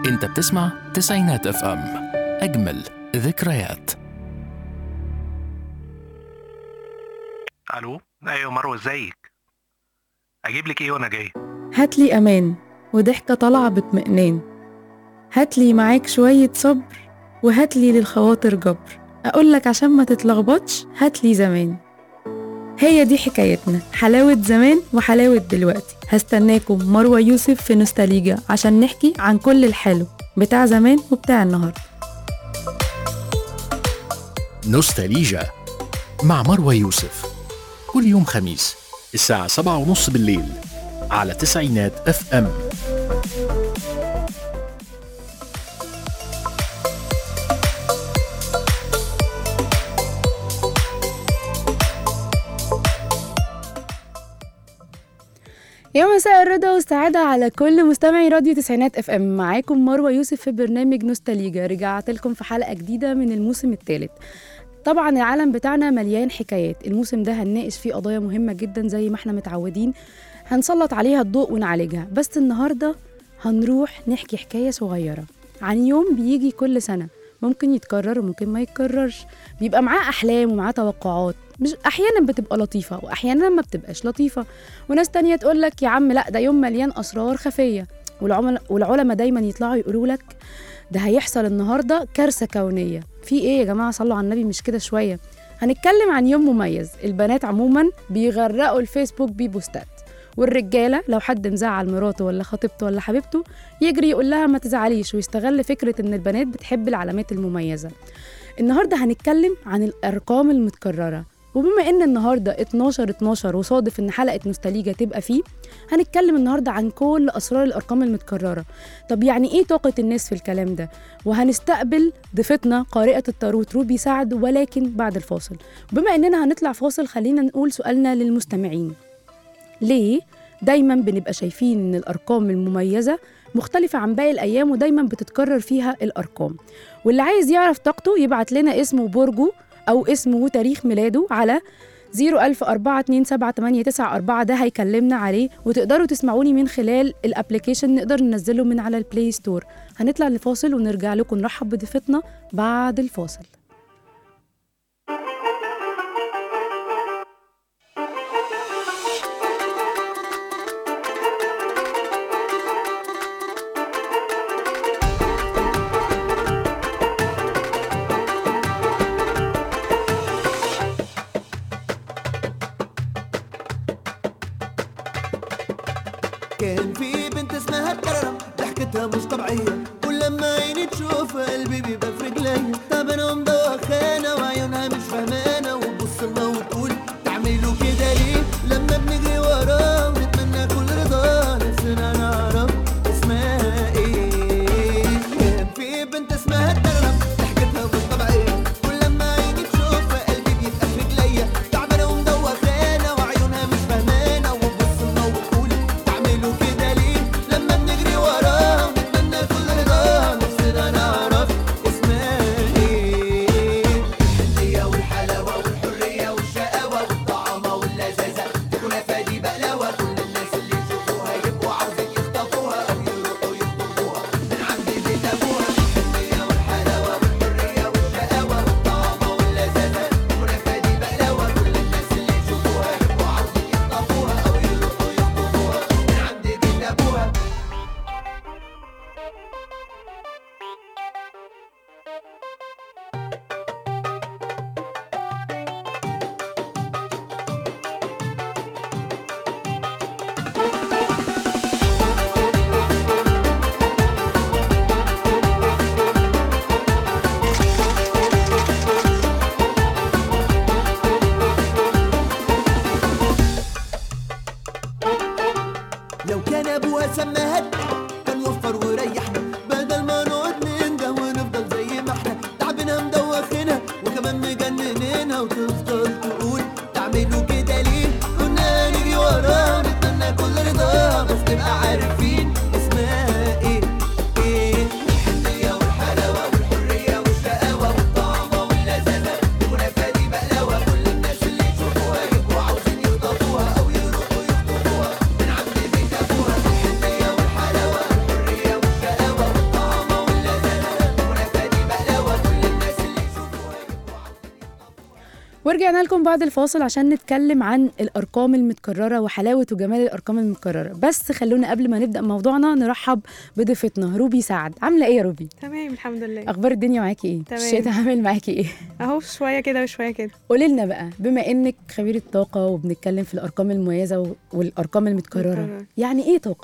انت بتسمع تسعينات اف ام اجمل ذكريات الو ايوه مروه ازيك اجيب لك ايه وانا جاي هاتلي أمان وضحكة طالعة باطمئنان هاتلي معاك شوية صبر وهاتلي للخواطر جبر أقولك عشان ما تتلخبطش هاتلي زمان هي دي حكايتنا حلاوة زمان وحلاوة دلوقتي هستناكم مروة يوسف في نوستاليجا عشان نحكي عن كل الحلو بتاع زمان وبتاع النهاردة نوستاليجا مع مروى يوسف كل يوم خميس الساعة سبعة ونص بالليل على تسعينات اف ام يا مساء الرضا والسعادة على كل مستمعي راديو تسعينات اف ام معاكم مروة يوسف في برنامج نوستاليجا رجعت لكم في حلقة جديدة من الموسم الثالث طبعا العالم بتاعنا مليان حكايات الموسم ده هنناقش فيه قضايا مهمة جدا زي ما احنا متعودين هنسلط عليها الضوء ونعالجها بس النهاردة هنروح نحكي حكاية صغيرة عن يوم بيجي كل سنة ممكن يتكرر وممكن ما يتكررش بيبقى معاه أحلام ومعاه توقعات مش أحيانا بتبقى لطيفة وأحيانا ما بتبقاش لطيفة وناس تانية تقول لك يا عم لا ده يوم مليان أسرار خفية والعملاء والعلماء دايما يطلعوا يقولوا لك ده هيحصل النهارده كارثة كونية في إيه يا جماعة صلوا على النبي مش كده شوية هنتكلم عن يوم مميز البنات عموما بيغرقوا الفيسبوك ببوستات والرجاله لو حد مزعل مراته ولا خطيبته ولا حبيبته يجري يقول لها ما تزعليش ويستغل فكره ان البنات بتحب العلامات المميزه النهارده هنتكلم عن الارقام المتكرره وبما ان النهارده 12 12 وصادف ان حلقه نوستاليجا تبقى فيه هنتكلم النهارده عن كل اسرار الارقام المتكرره طب يعني ايه طاقه الناس في الكلام ده وهنستقبل ضيفتنا قارئه التاروت روبي سعد ولكن بعد الفاصل بما اننا هنطلع فاصل خلينا نقول سؤالنا للمستمعين ليه دايما بنبقى شايفين ان الارقام المميزه مختلفة عن باقي الأيام ودايما بتتكرر فيها الأرقام واللي عايز يعرف طاقته يبعت لنا اسمه وبرجه أو اسمه وتاريخ ميلاده على 010427889 ده هيكلمنا عليه وتقدروا تسمعوني من خلال الابليكيشن نقدر ننزله من على البلاي ستور هنطلع لفاصل ونرجع لكم نرحب بضيفتنا بعد الفاصل كان في بنت اسمها كرم ضحكتها مش طبيعية كل لما عيني تشوف قلبي بيبقى في رجليا طب انا مدوخانة وعيونها مش فهمانة وتبص لنا وتقول تعملوا كده ليه لما بنجري وراه ونتمنى كل رضا نفسنا نعرف اسمها ايه كان في بنت اسمها كرم ضحكتها مش طبيعية كل لما عيني تشوف قلبي بيبقى في رجليا تعبانة ومدوخانة وعيونها مش فهمانة وتبص لنا وتقول تعملوا كده ليه لما بنجري وراه ونتمنى كل رضا نفسنا نعرف اسمها ايه الحنية والحلاوة والحرية والشقاوة والطعامة واللذاذة تكون فادي بقلاوة كل الناس اللي يشوفوها يبقوا عاوزين يخطفوها أو يروحوا يخطفوها من عند بيت أبوها الحنية والحلاوة والحرية والشقاوة والطعامة واللذاذة تكون فادي بقلاوة كل الناس اللي يشوفوها يبقوا عاوزين يخطفوها أو يروحوا يخطفوها من عند بيت أبوها لو كان ابوها سماها كان وفر وريحنا بدل ما نقعد ننده ونفضل زي ما احنا تعبنا مدوخنا وكمان مجننينها وتفضل تقول تعملوا كده ليه كنا نجري وراها نتمنى كل رضا بس نبقى عارفين اسمها ايه ايه الحنية والحلاوة والحرية والشقاوة والطعامة واللذاذة تكون فادي بقلاوة كل الناس اللي يشوفوها يبقوا عاوزين يخطفوها أو يروحوا يخطفوها من عند بيت أبوها الحنية والحلاوة والحرية والشقاوة والطعامة ورجعنا لكم بعد الفاصل عشان نتكلم عن الارقام المتكرره وحلاوه وجمال الارقام المتكرره بس خلونا قبل ما نبدا موضوعنا نرحب بضيفتنا روبي سعد عامله ايه يا روبي تمام الحمد لله اخبار الدنيا معاكي ايه تمام. الشتاء عامل معاكي ايه اهو شويه كده وشويه كده قولي لنا بقى بما انك خبيره طاقه وبنتكلم في الارقام المميزه و- والارقام المتكرره متكررة. يعني ايه طاقه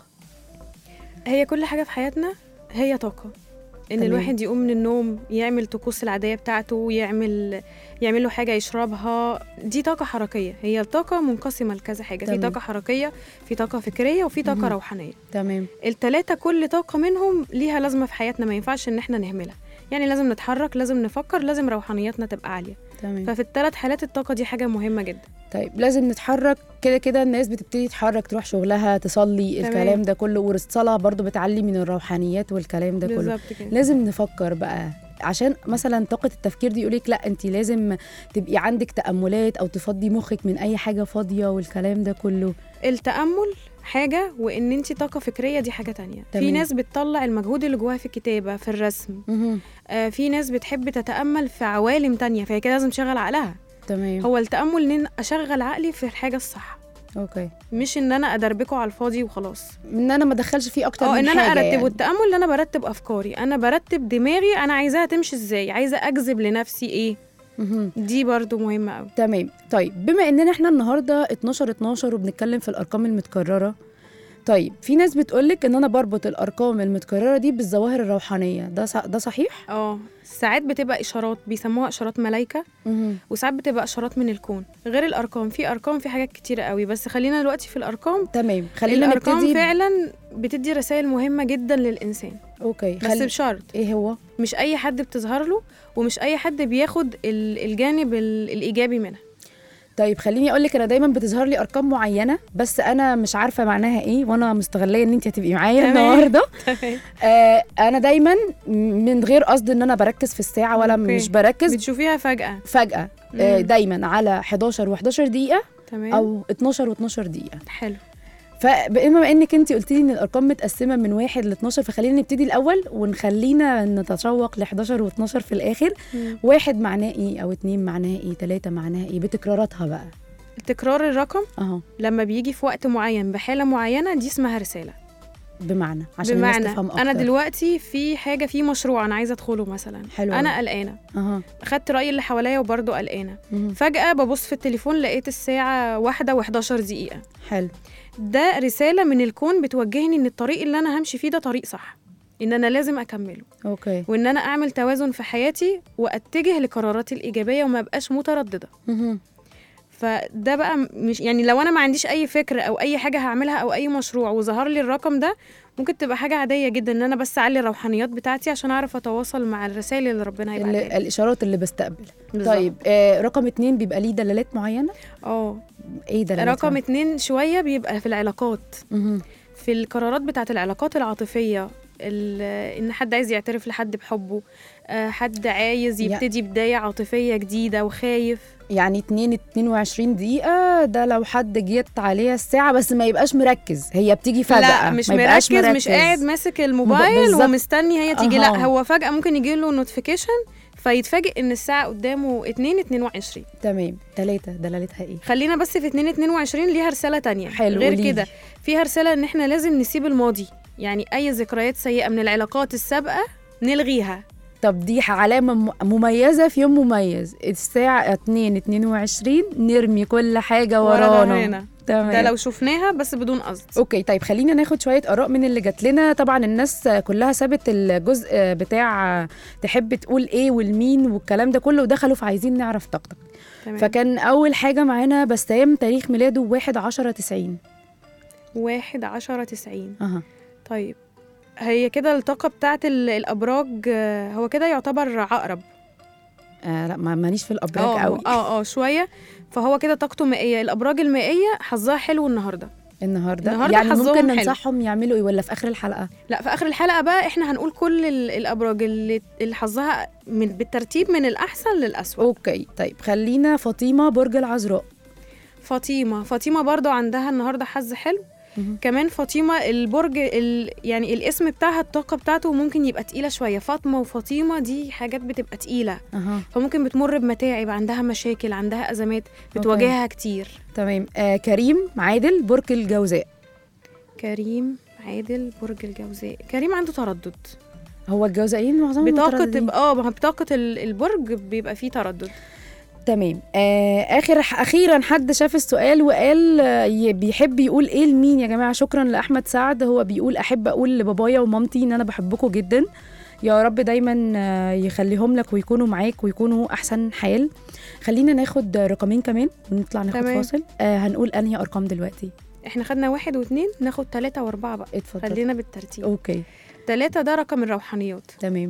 هي كل حاجه في حياتنا هي طاقه ان تمام. الواحد يقوم من النوم يعمل طقوس العاديه بتاعته يعمل يعمل له حاجه يشربها دي طاقه حركيه هي الطاقه منقسمه لكذا حاجه تمام. في طاقه حركيه في طاقه فكريه وفي طاقه مهم. روحانيه تمام التلاتة كل طاقه منهم ليها لازمه في حياتنا ما ينفعش ان احنا نهملها يعني لازم نتحرك لازم نفكر لازم روحانياتنا تبقى عاليه تمام ففي الثلاث حالات الطاقه دي حاجه مهمه جدا طيب لازم نتحرك كده كده الناس بتبتدي تتحرك تروح شغلها تصلي تمام. الكلام ده كله والصلاه برضو بتعلي من الروحانيات والكلام ده كله بالظبط كده لازم نفكر بقى عشان مثلا طاقة التفكير دي يقولك لا انت لازم تبقي عندك تأملات او تفضي مخك من اي حاجة فاضية والكلام ده كله التأمل حاجة وإن أنت طاقة فكرية دي حاجة تانية تمام. في ناس بتطلع المجهود اللي جواها في الكتابة في الرسم مهم. آه في ناس بتحب تتأمل في عوالم تانية فهي كده لازم تشغل عقلها تمام هو التأمل إن أشغل عقلي في الحاجة الصح اوكي مش إن أنا أدربكه على الفاضي وخلاص ان انا ما ادخلش فيه اكتر اه من إن أنا حاجة أرتب يعني. والتأمل إن أنا برتب أفكاري أنا برتب دماغي أنا عايزاها تمشي إزاي عايزة أجذب لنفسي إيه مهم. دي برضو مهمة أوي تمام طيب بما اننا احنا النهارده 12 12 وبنتكلم في الارقام المتكرره طيب في ناس بتقولك ان انا بربط الارقام المتكرره دي بالظواهر الروحانيه ده ص- ده صحيح اه ساعات بتبقى إشارات بيسموها إشارات ملايكة مهم. وساعات بتبقى اشارات من الكون غير الارقام في ارقام في حاجات كتيره قوي بس خلينا دلوقتي في الارقام تمام خلينا الارقام نبتدي ب- فعلا بتدي رسائل مهمه جدا للانسان اوكي بس خلي... بشرط ايه هو مش اي حد بتظهر له ومش اي حد بياخد ال- الجانب ال- الايجابي منها طيب خليني اقول لك انا دايما بتظهر لي ارقام معينه بس انا مش عارفه معناها ايه وانا مستغليه ان انت هتبقي معايا تمام. النهارده آه انا دايما من غير قصد ان انا بركز في الساعه ولا أوكي. مش بركز بتشوفيها فجاه فجاه آه مم. دايما على 11 و11 دقيقه تمام او 12 و12 دقيقه حلو فبما انك انت قلت لي ان الارقام متقسمه من 1 ل 12 فخلينا نبتدي الاول ونخلينا نتشوق ل 11 و12 في الاخر مم. واحد معناه ايه او اتنين معناه ايه تلاته معناها ايه بتكراراتها بقى تكرار الرقم اهو لما بيجي في وقت معين بحاله معينه دي اسمها رساله بمعنى عشان بمعنى الناس تفهم اكتر انا دلوقتي في حاجه في مشروع انا عايزه ادخله مثلا حلو انا أوي. قلقانه اها خدت راي اللي حواليا وبرضه قلقانه مهم. فجأة ببص في التليفون لقيت الساعة واحدة و11 دقيقة حلو ده رسالة من الكون بتوجهني إن الطريق اللي أنا همشي فيه ده طريق صح إن أنا لازم أكمله اوكي وإن أنا أعمل توازن في حياتي وأتجه لقراراتي الإيجابية وما أبقاش مترددة مهم. فده بقى مش يعني لو أنا ما عنديش أي فكرة أو أي حاجة هعملها أو أي مشروع وظهر لي الرقم ده ممكن تبقى حاجة عادية جدا إن أنا بس أعلي الروحانيات بتاعتي عشان أعرف أتواصل مع الرسائل اللي ربنا ال- هيبعتها لي. الاشارات اللي بستقبل بالظبط. طيب آه رقم اتنين بيبقى ليه دلالات معينه اه ايه دلالات رقم اتنين شوية بيبقى في العلاقات مهم. في القرارات بتاعت العلاقات العاطفية ال- إن حد عايز يعترف لحد بحبه آه، حد عايز يع- يبتدي بداية عاطفية جديدة وخايف يعني 2 22 دقيقة ده لو حد جيت عليها الساعة بس ما يبقاش مركز هي بتيجي فجأة لا مش ما يبقاش مركز, مش قاعد ماسك الموبايل بالظبط. ومستني هي تيجي لا أها. هو فجأة ممكن يجي له نوتيفيكيشن فيتفاجئ ان الساعة قدامه 2 22 تمام تلاتة دلالتها ايه خلينا بس في 2 22 ليها رسالة تانية حلو، غير قوليلي. كده فيها رسالة ان احنا لازم نسيب الماضي يعني اي ذكريات سيئة من العلاقات السابقة نلغيها طب دي علامة م- مميزة في يوم مميز الساعة 2 22 نرمي كل حاجة ورا ورانا ظهرنا. تمام ده لو شفناها بس بدون قصد اوكي طيب خلينا ناخد شويه اراء من اللي جات لنا طبعا الناس كلها سابت الجزء بتاع تحب تقول ايه والمين والكلام ده كله ودخلوا فعايزين نعرف طاقتك تمام فكان اول حاجه معانا بسام تاريخ ميلاده 1 10 90 واحد عشرة تسعين اها طيب هي كده الطاقة بتاعت ال- الأبراج آه، هو كده يعتبر عقرب آه لا ما ماليش في الابراج اه قوي اه اه شوية فهو كده طاقته مائية الأبراج المائية حظها حلو النهاردة النهارده, النهاردة يعني حظهم ممكن حلو. ننصحهم يعملوا ايه ولا في اخر الحلقه لا في آخر الحلقة بقى احنا هنقول كل ال- الأبراج اللي اللي حظها من بالترتيب من الأحسن للأسوأ اوكي طيب خلينا فاطمه برج العذراء فاطمة فاطمة برضو عندها النهاردة حظ حلو مهم. كمان فاطمه البرج ال... يعني الاسم بتاعها الطاقه بتاعته ممكن يبقى تقيله شويه فاطمه وفاطمه دي حاجات بتبقى تقيله اها فممكن بتمر بمتاعب عندها مشاكل عندها ازمات بتواجهها كتير تمام آه كريم عادل برج الجوزاء كريم عادل برج الجوزاء كريم عنده تردد هو الجوزائيين معظمهم بطاقه مترددين. اه ما هو بطاقه ال- البرج بيبقى فيه تردد تمام آه اخر اخيرا حد شاف السؤال وقال آه ي- بيحب يقول ايه لمين يا جماعه شكرا لاحمد سعد هو بيقول احب اقول لبابايا ومامتي ان انا بحبكم جدا يا رب دايما آه، يخليهم لك ويكونوا معاك ويكونوا احسن حال خلينا ناخد رقمين كمان ونطلع ناخد تمام. فاصل آه هنقول انهي ارقام دلوقتي احنا خدنا واحد واثنين ناخد ثلاثة واربعة بقى اتفضل خلينا بالترتيب اوكي ثلاثة ده رقم الروحانيات تمام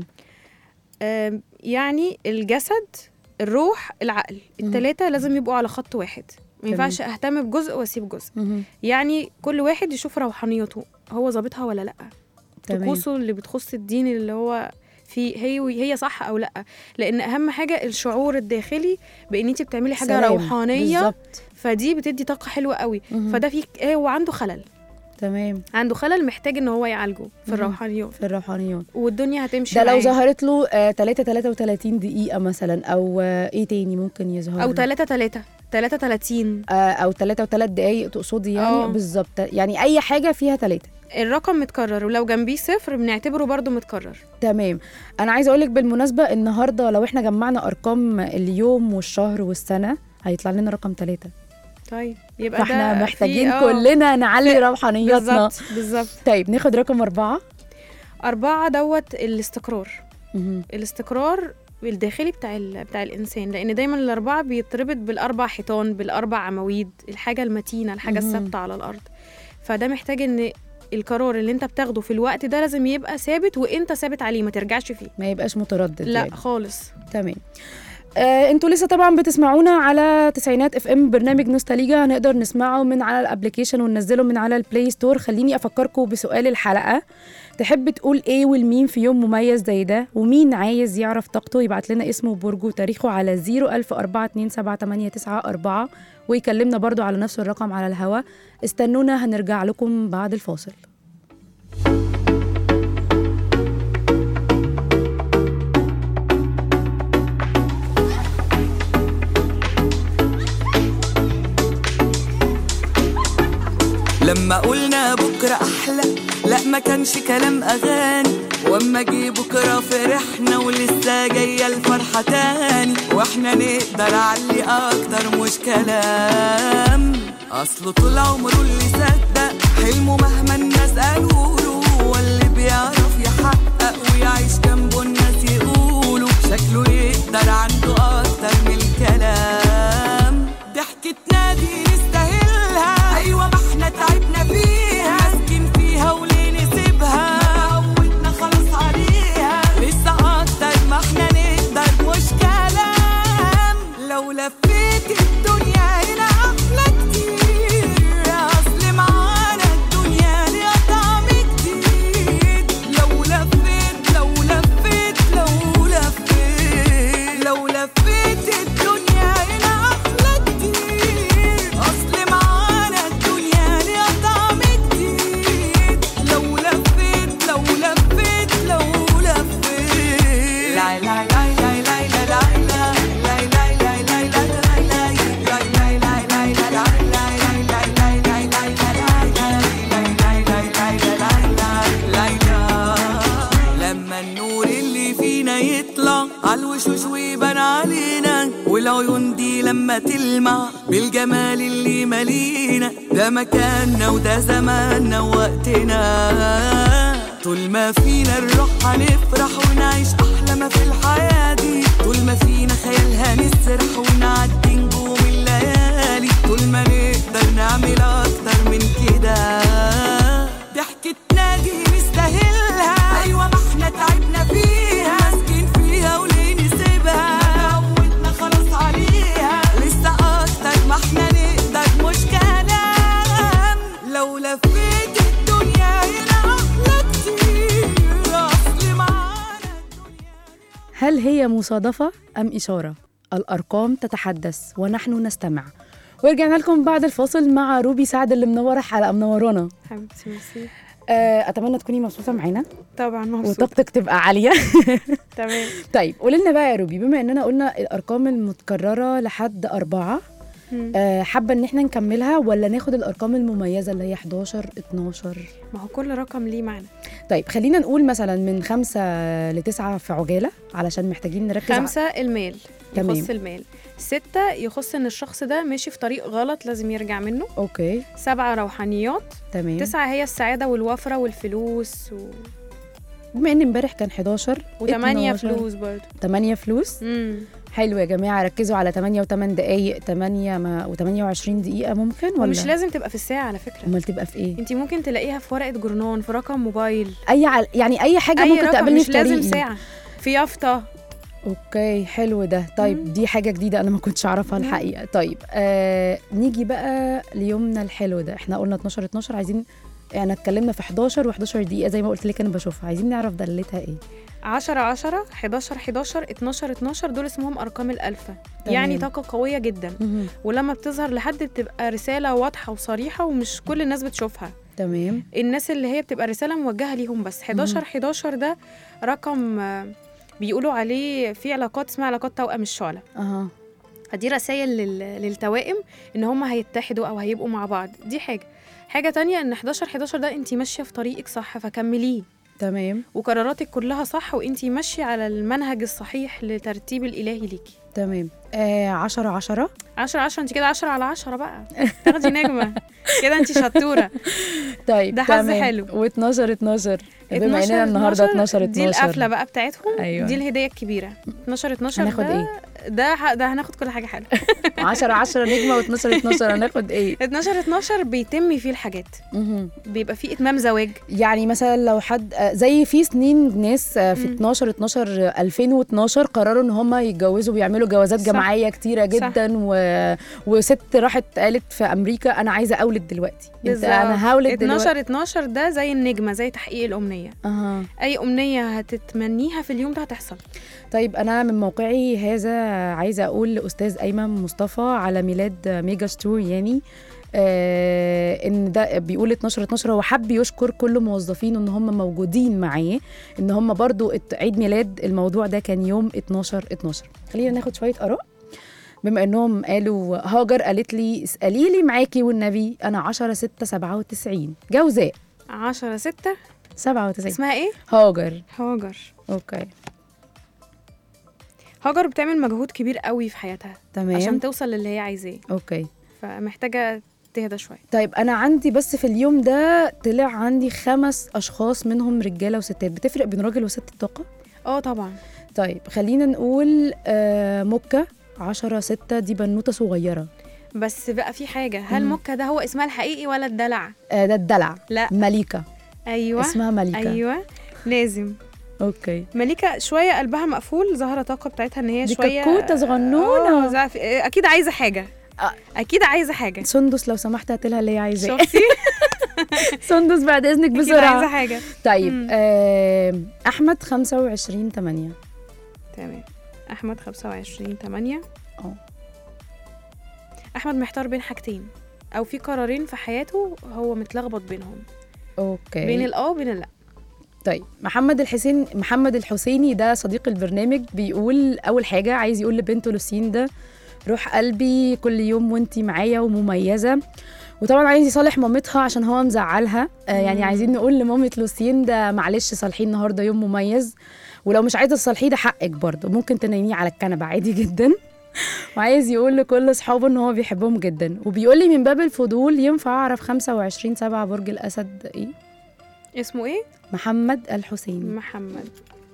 آم، يعني الجسد الروح العقل مم. التلاتة لازم يبقوا على خط واحد ما تمام. ينفعش اهتم بجزء واسيب جزء مهم. يعني كل واحد يشوف روحانيته هو ظابطها ولا لا تمام طقوسه اللي بتخص الدين اللي هو في هي هي صح او لا لان اهم حاجه الشعور الداخلي بان انت بتعملي حاجه سلام. روحانيه بالظبط فدي بتدي طاقه حلوه قوي مهم. فده في هو عنده خلل تمام عنده خلل محتاج ان هو يعالجه في مهم. الروحانيات في الروحانيات والدنيا هتمشي ده لو معاه. ظهرت له آه 3 33 دقيقة مثلا أو آه ايه تاني ممكن يظهر او له؟ 3 3 3 30 آه او 3 و3 دقايق تقصدي يعني آه. بالظبط يعني أي حاجة فيها 3 الرقم متكرر ولو جنبيه صفر بنعتبره برضو متكرر تمام أنا عايزة أقولك بالمناسبة النهاردة لو احنا جمعنا أرقام اليوم والشهر والسنة هيطلع لنا رقم 3 طيب يبقى فاحنا ده محتاجين في- آه، كلنا نعلي في- روحانياتنا بالظبط بالظبط طيب ناخد رقم أربعة أربعة دوت الاستقرار مهم. الاستقرار الداخلي بتاع ال... بتاع الانسان لان دايما الاربعه بيتربط بالاربع حيطان بالاربع عواميد الحاجه المتينه الحاجه مهم. الثابته على الارض فده محتاج ان القرار اللي انت بتاخده في الوقت ده لازم يبقى ثابت وانت ثابت عليه ما ترجعش فيه ما يبقاش متردد لا يعني. خالص تمام آه، انتوا لسه طبعا بتسمعونا على تسعينات اف ام برنامج نوستاليجا هنقدر نسمعه من على الابلكيشن وننزله من على البلاي ستور خليني افكركم بسؤال الحلقه تحب تقول ايه والمين في يوم مميز زي ده ومين عايز يعرف طاقته يبعت لنا اسمه وبرجه وتاريخه على 010427894 ويكلمنا برضو على نفس الرقم على الهوا استنونا هنرجع لكم بعد الفاصل لما قلنا بكرة أحلى لا ما كانش كلام أغاني واما جه بكرة فرحنا ولسه جاية الفرحة تاني واحنا نقدر علي أكتر مش كلام أصله طول عمره اللي صدق حلمه مهما الناس قالوله هو اللي بيعرف يحقق ويعيش جنبه الناس يقولوا شكله يقدر عنده أكتر من الكلام ضحكتنا دي نستاهلها أيوة ما احنا تعبنا فيها ماسكين فيها وليه نسيبها عودنا خلاص عليها لسه أكتر ما احنا نقدر مش كلام لو لفيت الدنيا هنا أحلى كتير أصل معانا الدنيا ليها طعم جديد لو لفيت لو لفيت لو لفيت لو لفيت الدنيا هنا أحلى كتير أصل معانا الدنيا ليها طعم جديد لو لفيت لو لفيت لو لفيت لا لا لا لا لا لا لا لا لا لا لا لا لا لما النور اللي فينا يطلع عالوشوش ويبان علينا والعيون دي لما تلمع بالجمال اللي مالينا ده مكاننا وده زماننا ووقتنا طول ما فينا الروح هنفرح ونعيش احلى ما في الحياه دي طول ما فينا خيال هنسرح ونعدي نجوم الليالي طول ما نقدر نعمل اكتر من كده ضحكتنا دي نستاهلها ايوه ما احنا تعبنا فيها ماسكين فيها وليه نسيبها عودنا خلاص عليها لسه اكتر ما احنا نقدر مش كلام لو لفيت الدنيا هنا احلى كتير اصل معانا هل هي مصادفة أم إشارة؟ الأرقام تتحدث ونحن نستمع ورجعنا لكم بعد الفاصل مع روبي سعد اللي منوره حلقه منورانا حبيبتي ميرسي آه، اتمنى تكوني مبسوطه معانا طبعا مبسوطه وطاقتك تبقى عاليه تمام طيب قولي لنا بقى يا روبي بما اننا قلنا الارقام المتكرره لحد أربعة مم. آه، حابه ان احنا نكملها ولا ناخد الارقام المميزه اللي هي 11 12 ما هو كل رقم ليه معنى طيب خلينا نقول مثلا من خمسة لتسعة في عجاله علشان محتاجين نركز ع- خمسة المال تمام. يخص المال ستة يخص ان الشخص ده ماشي في طريق غلط لازم يرجع منه اوكي سبعة روحانيات تمام تسعة هي السعادة والوفرة والفلوس و... بما ان امبارح كان 11 وتمانية 12. فلوس برضو 8 فلوس مم. حلو يا جماعه ركزوا على 8 و8 دقائق 8 ما و28 دقيقه ممكن ولا ومش لازم تبقى في الساعة على فكرة امال تبقى في ايه انت ممكن تلاقيها في ورقة جورنان في رقم موبايل اي عل... يعني اي حاجه اي ممكن رقم تقابلني مش في لازم طريقي. ساعة في يافطة اوكي حلو ده طيب دي حاجه جديده انا ما كنتش اعرفها مم. الحقيقه طيب آه نيجي بقى ليومنا الحلو ده احنا قلنا 12 12 عايزين يعني اتكلمنا في 11 و11 دقيقه زي ما قلت لك انا بشوفها عايزين نعرف دلتها ايه عشرة عشرة 11 11 12 12 دول اسمهم أرقام الألفة تمام. يعني طاقة قوية جدا مهم. ولما بتظهر لحد بتبقى رسالة واضحة وصريحة ومش كل الناس بتشوفها تمام الناس اللي هي بتبقى رسالة موجهة ليهم بس 11 11 ده رقم آه، بيقولوا عليه في علاقات اسمها علاقات توأم الشعلة اها فدي رسائل لل... للتوائم ان هم هيتحدوا او هيبقوا مع بعض دي حاجة حاجة تانية ان 11 11 ده انت ماشية في طريقك صح فكمليه تمام وقراراتك كلها صح وانت ماشية على المنهج الصحيح لترتيب الإلهي ليكي تمام آه 10 10 10 10 انت كده 10 على 10 بقى تاخدي نجمة كده انت شطورة طيب ده حظ تمام. حلو. و12 12 بما 12 اننا النهارده 12 12 دي القفلة بقى بتاعتهم أيوة. دي الهدية الكبيرة 12 12 هناخد ده ايه؟ ده ح- ده هناخد كل حاجة حلوة 10 10 نجمه و12 12 هناخد ايه 12 12 بيتم فيه الحاجات مهم. بيبقى فيه اتمام زواج يعني مثلا لو حد آه، زي في سنين ناس آه، في مم. 12 12 آه، 2012 قرروا ان هم يتجوزوا ويعملوا جوازات صح. جماعيه كتيره جدا و... وست راحت قالت في امريكا انا عايزه اولد دلوقتي انت بالظبط. انا هولد دلوقتي 12 12 ده زي النجمة زي تحقيق الأمنية اها أي أمنية هتتمنيها في اليوم ده هتحصل طيب انا من موقعي هذا عايزه اقول لاستاذ ايمن مصطفى على ميلاد ميجا ستور يعني آه ان ده بيقول 12 12 هو حب يشكر كل موظفينه ان هم موجودين معاه ان هم برضو ات- عيد ميلاد الموضوع ده كان يوم 12 12 خلينا ناخد شويه اراء بما انهم قالوا هاجر قالت لي اسالي لي معاكي والنبي انا 10 6 97 جوزاء 10 6 97 اسمها ايه؟ هاجر هاجر اوكي هاجر بتعمل مجهود كبير قوي في حياتها تمام عشان توصل للي هي عايزاه اوكي فمحتاجة تهدى شوية طيب انا عندي بس في اليوم ده طلع عندي خمس اشخاص منهم رجاله وستات بتفرق بين راجل وست الطاقه اه طبعا طيب خلينا نقول آه مكه 10 6 دي بنوته صغيره بس بقى في حاجة هل مم. مكة ده هو اسمها الحقيقي ولا الدلع؟ آه ده الدلع لا مليكه ايوه اسمها مليكه ايوه لازم اوكي مليكة شوية قلبها مقفول ظاهرة طاقة بتاعتها ان هي دي شوية كتكوتة صغنونة. آه، زعف- اكيد عايزة حاجة آه. اكيد عايزة حاجة سندس لو سمحت هات لها اللي هي عايزاه شفتي؟ سندس بعد اذنك اكيد عايزة بسرعه حاجة طيب مم. آه احمد 25 8 تمام احمد 25 8 اه. احمد محتار بين حاجتين او في قرارين في حياته هو متلخبط بينهم اوكي بين الاه وبين اللا طيب محمد الحسين محمد الحسيني ده صديق البرنامج بيقول اول حاجه عايز يقول لبنته لوسين ده روح قلبي كل يوم وانتي معايا ومميزه وطبعا عايز يصالح مامتها عشان هو مزعلها آه يعني مم. عايزين نقول لمامة لوسين ده معلش صالحيه النهارده يوم مميز ولو مش عايزه تصالحيه ده حقك برضه ممكن تنيميه على الكنبه عادي جدا وعايز يقول لكل اصحابه ان هو بيحبهم جدا وبيقول لي من باب الفضول ينفع اعرف 25 7 برج الاسد ايه اسمه ايه محمد الحسيني محمد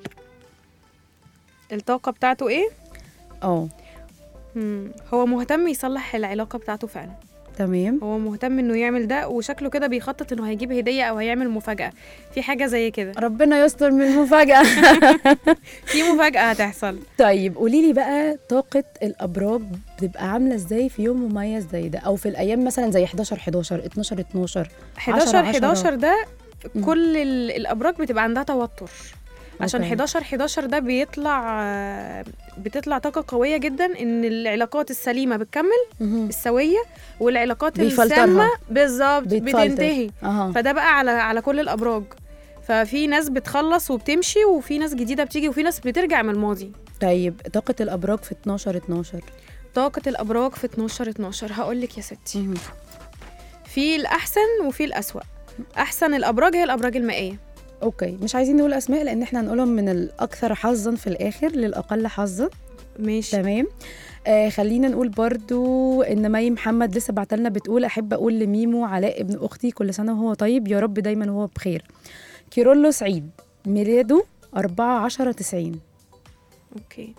الطاقة بتاعته ايه اه مم. هو مهتم يصلح العلاقة بتاعته فعلا تمام هو مهتم انه يعمل ده وشكله كده بيخطط انه هيجيب هدية او هيعمل مفاجأة في حاجة زي كده ربنا يستر من المفاجأة في مفاجأة هتحصل طيب قولي لي بقى طاقة الأبراج بتبقى عاملة ازاي في يوم مميز زي ده أو في الأيام مثلا زي 11 11 12 12 11 عشرة. 11 ده مم. كل ال- الابراج بتبقى عندها توتر عشان أوكي. 11 11 ده بيطلع آه، بتطلع طاقه قويه جدا ان العلاقات السليمه بتكمل مهم. السويه والعلاقات بيفلترها. السامه بالظبط بيتفلتر. بتنتهي اها فده بقى على على كل الابراج ففي ناس بتخلص وبتمشي وفي ناس جديده بتيجي وفي ناس بترجع من الماضي طيب طاقة الأبراج في 12 12 طاقه الابراج في 12 12 هقول لك يا ستي مهم. في الاحسن وفي الاسوأ احسن الابراج هي الابراج المائيه اوكي مش عايزين نقول اسماء لان احنا هنقولهم من الاكثر حظا في الاخر للاقل حظا ماشي تمام آه خلينا نقول برضو ان مي محمد لسه بعتلنا بتقول احب اقول لميمو علاء ابن اختي كل سنه وهو طيب يا رب دايما وهو بخير كيرولو سعيد ميلاده 4 10 90 اوكي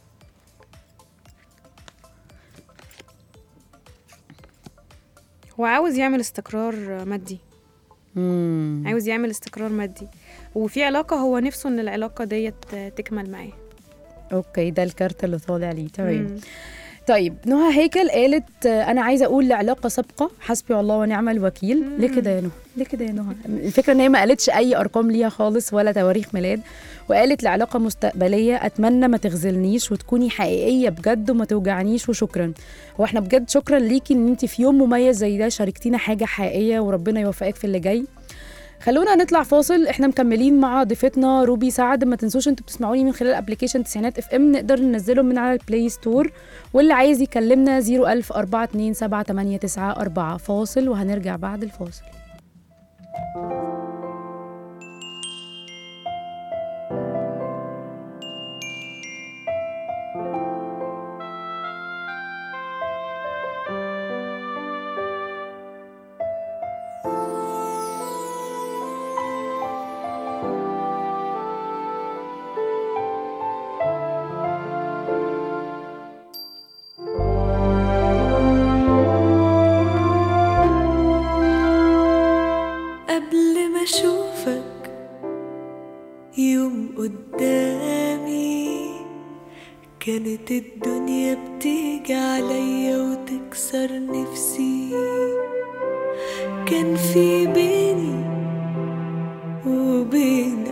هو عاوز يعمل استقرار مادي مم. عاوز يعمل استقرار مادي وفي علاقة هو نفسه ان العلاقة ديت تكمل معاه اوكي ده الكارت اللي طالع ليه تمام مم. طيب نهى هيكل قالت آه، انا عايزه اقول لعلاقه سابقه حسبي الله ونعم الوكيل ليه كده يا نهى ليه كده يا نهى الفكره ان هي ما قالتش اي ارقام ليها خالص ولا تواريخ ميلاد وقالت لعلاقه مستقبليه اتمنى ما تخذلنيش وتكوني حقيقيه بجد وما توجعنيش وشكرا هو احنا بجد شكرا ليكي ان انت في يوم مميز زي ده شاركتينا حاجه حقيقيه وربنا يوفقك في اللي جاي خلونا نطلع فاصل احنا مكملين مع ضيفتنا روبي سعد ما تنسوش انتوا بتسمعوني من خلال ابلكيشن تسعينات اف ام نقدر ننزله من على البلاي ستور واللي عايز يكلمنا 01000 427 فاصل وهنرجع بعد الفاصل قبل ما اشوفك يوم قدامي كانت الدنيا بتيجي عليا وتكسر نفسي كان في بيني وبين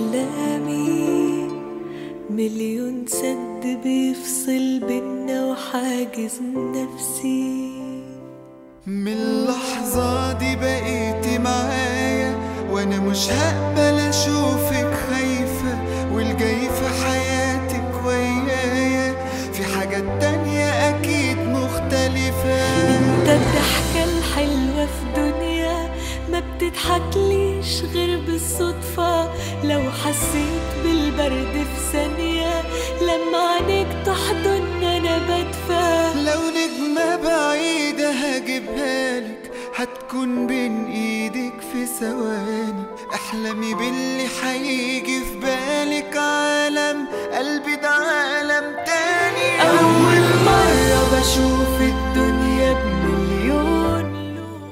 احلامي مليون سد بيفصل بينا وحاجز نفسي من اللحظة دي بقيتي معايا وانا مش هقبل اشوفك خايفة والجاي في حياتك ويايا في حاجات تانية اكيد مختلفة انت الضحكة الحلوة في دنيا ما بتضحكليش غير بالصدفة لو حسيت بالبرد في ثانية لما عينيك تحضن انا بدفى لو نجمة بعيدة هجيبها لك هتكون بين ايدك في ثواني احلمي باللي هيجي في بالك عالم قلبي ده عالم تاني أول مرة بشوف الدنيا بمليون لون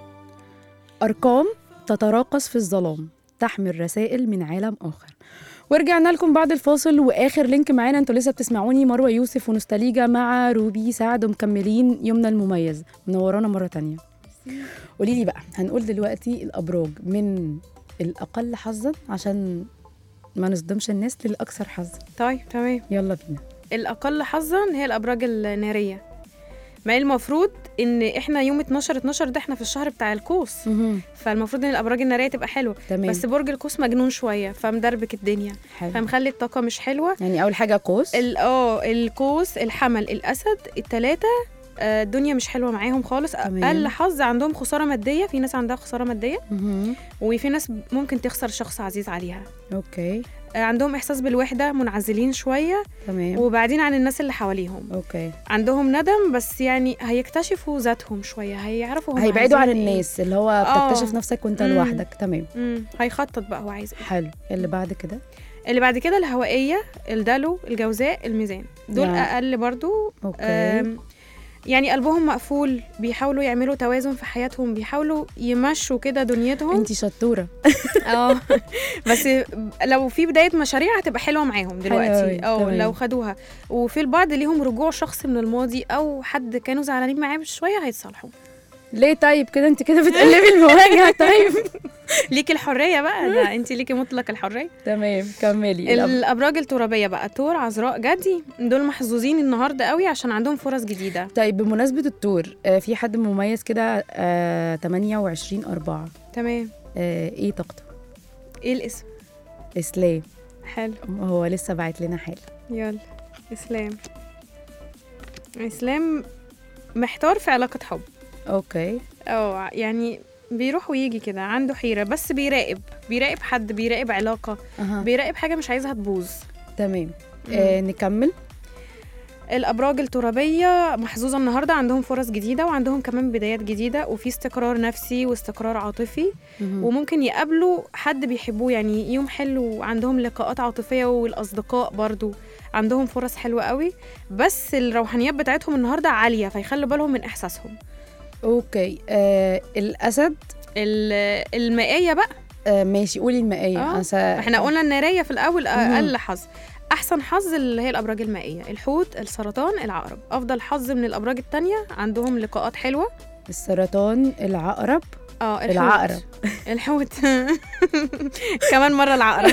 أرقام تتراقص في الظلام تحمل رسائل من عالم آخر ورجعنا لكم بعد الفاصل واخر لينك معانا انتوا لسه بتسمعوني مروه يوسف ونوستاليجا مع روبي سعد ومكملين يومنا المميز منورانا مره تانية قولي لي بقى هنقول دلوقتي الابراج من الاقل حظا عشان ما نصدمش الناس للاكثر حظا طيب تمام يلا بينا الاقل حظا هي الابراج الناريه ما المفروض ان احنا يوم 12 12 ده احنا في الشهر بتاع القوس مهم. فالمفروض ان الابراج الناريه تبقى حلوه تمام بس برج القوس مجنون شويه فمدربك الدنيا حلو فمخلي الطاقه مش حلوه يعني اول حاجه قوس ال- اه القوس الحمل الاسد التلاتة آه، الدنيا مش حلوه معاهم خالص تمام. اقل حظ عندهم خساره ماديه في ناس عندها خساره ماديه مهم. وفي ناس ممكن تخسر شخص عزيز عليها اوكي آه، عندهم احساس بالوحده منعزلين شويه تمام وبعدين عن الناس اللي حواليهم اوكي عندهم ندم بس يعني هيكتشفوا ذاتهم شويه هيعرفوا هم هيبعدوا عن عايزين إيه. الناس اللي هو آه. بتكتشف نفسك وانت مم. لوحدك تمام امم هيخطط بقى هو عايز ايه حلو اللي بعد كده اللي بعد كده الهوائيه الدلو الجوزاء الميزان دول يعني- اقل برضو اوكي آم، يعني قلبهم مقفول بيحاولوا يعملوا توازن في حياتهم بيحاولوا يمشوا كده دنيتهم انت شطوره اه بس لو في بدايه مشاريع هتبقى حلوه معاهم أوي، دلوقتي اه تمام. لو خدوها وفي البعض ليهم رجوع شخص من الماضي او حد كانوا زعلانين معاه شويه هيتصالحوا ليه طيب كده انت كده بتقلبي المواجهه طيب ليكي الحريه بقى ده انت ليكي مطلق الحريه تمام كملي الأب- الابراج الترابيه بقى تور عذراء جدي دول محظوظين النهارده قوي عشان عندهم فرص جديده طيب بمناسبه التور آه في حد مميز كده آه 28 4 تمام آه ايه طاقته ايه الاسم اسلام حلو هو لسه باعت لنا حاله يلا اسلام اسلام محتار في علاقه حب اوكي اه يعني بيروح ويجي كده عنده حيره بس بيراقب بيراقب حد بيراقب علاقه اها بيراقب حاجه مش عايزها تبوظ تمام آه نكمل الابراج الترابيه محظوظه النهارده عندهم فرص جديده وعندهم كمان بدايات جديده وفي استقرار نفسي واستقرار عاطفي مهم. وممكن يقابلوا حد بيحبوه يعني يوم حلو عندهم لقاءات عاطفيه والاصدقاء برضو عندهم فرص حلوه قوي بس الروحانيات بتاعتهم النهارده عاليه فيخلوا بالهم من احساسهم اوكي آه الاسد ال- المائيه بقى آه ماشي قولي المائيه آه، أنا س- احنا قلنا الناريه في الاول مهم. اقل حظ احسن حظ اللي هي الابراج المائيه الحوت السرطان العقرب افضل حظ من الابراج التانية عندهم لقاءات حلوه السرطان العقرب اه الحوت. العقرب الحوت كمان مره العقرب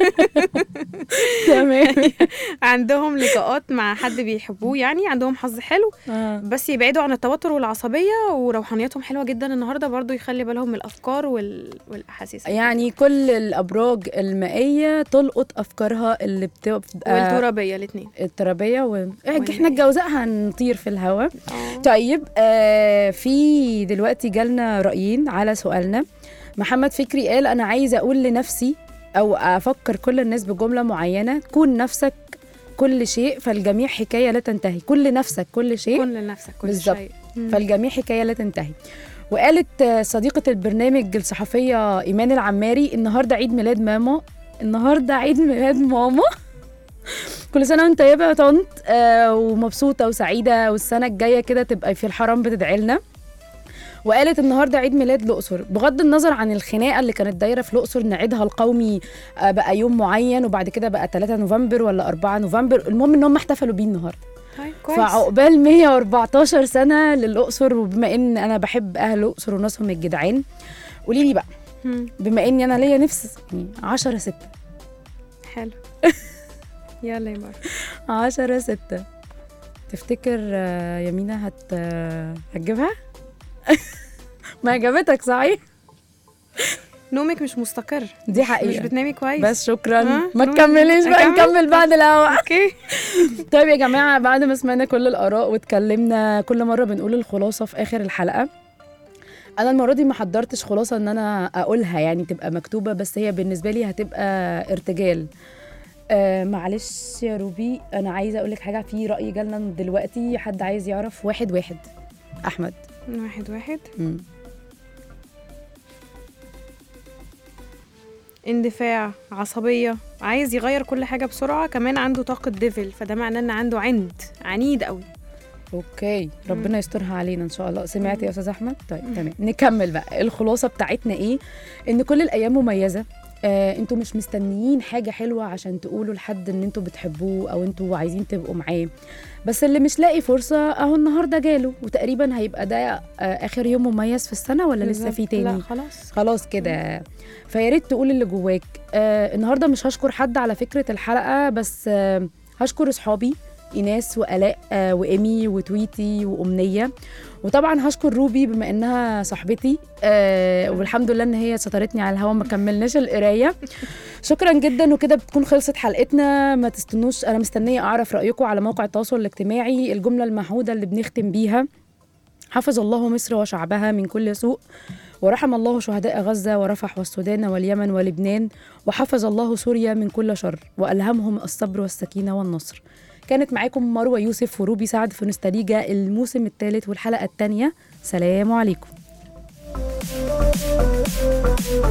تمام عندهم لقاءات مع حد بيحبوه يعني عندهم حظ حلو آه. بس يبعدوا عن التوتر والعصبيه وروحانيتهم حلوه جدا النهارده برضو يخلي بالهم من الافكار وال... والاحاسيس يعني كل الابراج المائيه تلقط افكارها اللي بتبقى والترابيه الاثنين الترابيه و... احنا الجوزاء هنطير في الهواء اه طيب آه في دلوقتي جالنا رايين على سؤالنا محمد فكري قال انا عايزه اقول لنفسي او افكر كل الناس بجمله معينه كون نفسك كل شيء فالجميع حكايه لا تنتهي كل نفسك كل شيء كن لنفسك كل بالظبط. شيء مم. فالجميع حكايه لا تنتهي وقالت آه، صديقه البرنامج الصحفيه ايمان العماري النهارده عيد ميلاد ماما النهارده عيد ميلاد ماما كل سنه وانت طيبه يا طنط آه ومبسوطه وسعيده والسنه الجايه كده تبقى في الحرم بتدعي لنا وقالت النهارده عيد ميلاد الاقصر بغض النظر عن الخناقه اللي كانت دايره في الاقصر ان عيدها القومي آه، بقى يوم معين وبعد كده بقى 3 نوفمبر ولا 4 نوفمبر المهم ان هم احتفلوا بيه النهارده طيب كويس فعقبال 114 سنه للاقصر وبما ان انا بحب اهل الاقصر وناسهم الجدعان قولي لي بقى مم. بما اني انا ليا نفس يعني 10 6 حلو يلا يا مار 10 6 تفتكر آه، يمينة هت آه، هتجيبها؟ ما عجبتك صحيح؟ نومك مش مستقر دي مش حقيقة بتنامي كويس بس شكرا ها؟ ما نومك- تكمليش بقى أكمل؟ نكمل بعد الهوا اوكي طيب يا جماعة بعد ما سمعنا كل الآراء واتكلمنا كل مرة بنقول الخلاصة في آخر الحلقة أنا المرة دي ما حضرتش خلاصة إن أنا أقولها يعني تبقى مكتوبة بس هي بالنسبة لي هتبقى ارتجال آه معلش يا روبي أنا عايزة أقول لك حاجة في رأي جالنا دلوقتي حد عايز يعرف واحد واحد أحمد واحد واحد مم. اندفاع عصبية عايز يغير كل حاجة بسرعة كمان عنده طاقة ديفل فده معناه ان عنده عند عنيد قوي اوكي ربنا يسترها علينا ان شاء الله سمعت يا استاذ احمد طيب تمام نكمل بقى الخلاصه بتاعتنا ايه ان كل الايام مميزه آه، انتوا مش مستنيين حاجه حلوه عشان تقولوا لحد ان انتوا بتحبوه او انتوا عايزين تبقوا معاه بس اللي مش لاقي فرصه اهو النهارده جاله وتقريبا هيبقى ده آه، اخر يوم مميز في السنه ولا لسه في تاني لا خلاص خلاص كده فيا ريت تقول اللي جواك آه النهارده مش هشكر حد على فكره الحلقه بس آه هشكر اصحابي ايناس والاء آه وايمي وتويتي وامنيه وطبعا هشكر روبي بما انها صاحبتي آه والحمد لله ان هي سترتني على الهوا ما كملناش القرايه شكرا جدا وكده بتكون خلصت حلقتنا ما تستنوش انا مستنيه اعرف رايكم على موقع التواصل الاجتماعي الجمله المحموده اللي بنختم بيها حفظ الله مصر وشعبها من كل سوء ورحم الله شهداء غزة ورفح والسودان واليمن ولبنان وحفظ الله سوريا من كل شر وألهمهم الصبر والسكينة والنصر كانت معاكم مروة يوسف وروبي سعد في نوستاليجا الموسم الثالث والحلقة الثانية سلام عليكم